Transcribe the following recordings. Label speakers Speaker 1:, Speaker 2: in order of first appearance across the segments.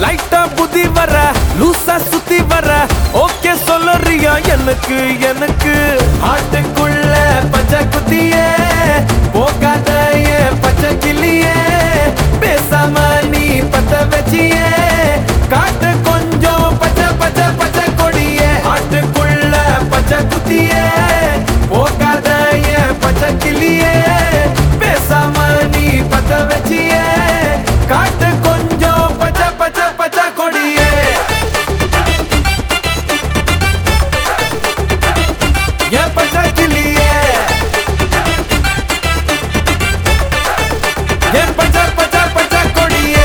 Speaker 1: லைட்டா புதி வர லூசா சுத்தி வர ஓகே சொல்லறியா எனக்கு எனக்கு ஆட்டுக்குள்ள பச்சை குத்தியே போகாத ஏன் பச்சை கிளியே பேசாம நீ பத்த வச்சியே காட்டு கொஞ்சம் பச்சை பச்சை பச்சை கொடியே ஆட்டுக்குள்ள பச்சை குத்தியே போகாத ஏன் பச்சை கிளியே பேசாம நீ பத்த வச்சியே காட்டு கொஞ்சம் பச்சை பச்சை பச்சை கொடியே ஏன் பச்சை கிளியே ஏன் பச்சை பச்சை பச்சை கொடியே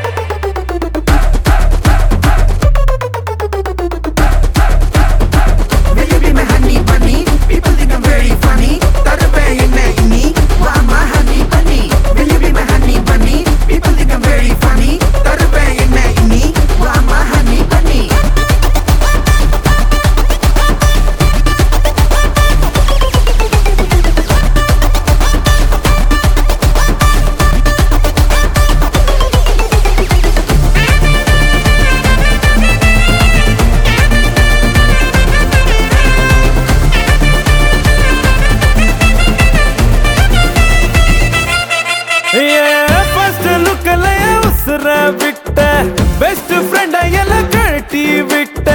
Speaker 2: Will you be my honey bunny? People think I'm very funny. தருவே என்ன இனி? வா my honey bunny. Will you be my honey bunny? People think I'm very funny. தருவே என்ன இனி? வா my honey bunny.
Speaker 1: ஃபர்ஸ்ட் லுக்ல உசுர விட்ட பெஸ்ட் ஃப்ரெண்ட எல்லாம் கழட்டி விட்ட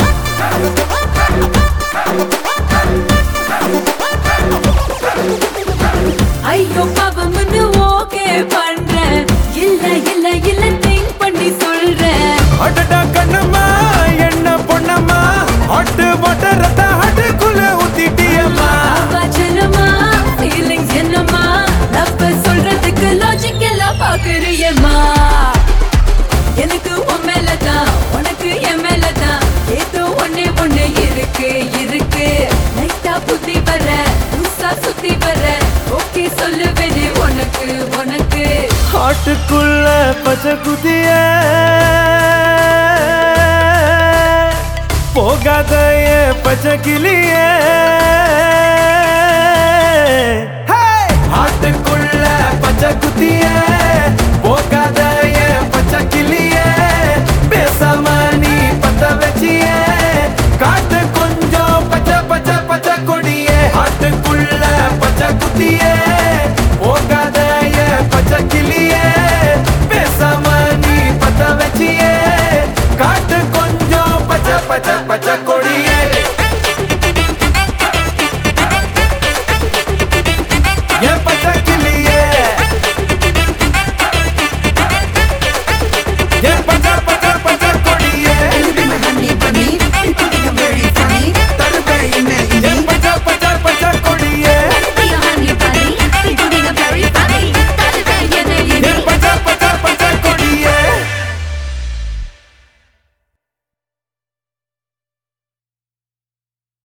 Speaker 3: ஐயோ பாவம்னு ஓகே பண்றேன் இல்ல இல்ல இல்ல திங்க் பண்ணி சொல்றேன்
Speaker 1: அடடா கண்ணம்மா என்ன பொண்ணம்மா ஹாட்டு வாட்டர் ரத்த ஹாட்டுக்குள்ள ஊத்திட்டியம்மா
Speaker 3: அவா செல்லமா ஃபீலிங்ஸ் என்னமா லவ் சொல்றதுக்கு லாஜிக் எல்லாம் பாக்குறியம்மா எனக்கு உன் மேலதான் உனக்கு என் மேலதான் ஏதோ ஒண்ணே ஒண்ணு இருக்கு இருக்கு லைட்டா புத்தி வர புதுசா சுத்தி வர ஓகே சொல்லுவேனே உனக்கு உனக்கு
Speaker 1: ஹாட்டுக்குள்ள பச்சை குதிய போகாத ஏன் பச்சை கிளியே ஹாட்டுக்குள்ள பச்சை குதிய போகாத ஏன் பச்சை கிளியே பேசாம நீ பத்த வச்சியே காட்டு கொஞ்சம் பச்சை பச்சை பச்சை கொடியே ஹாட்டுக்குள்ள பச்சை குத்தியே போகாத ஏன் பச்சை கிளியே பேசாம நீ பத்த வச்சியே காட்டு கொஞ்சம் பச்சை பச்சை பச்சை கொடி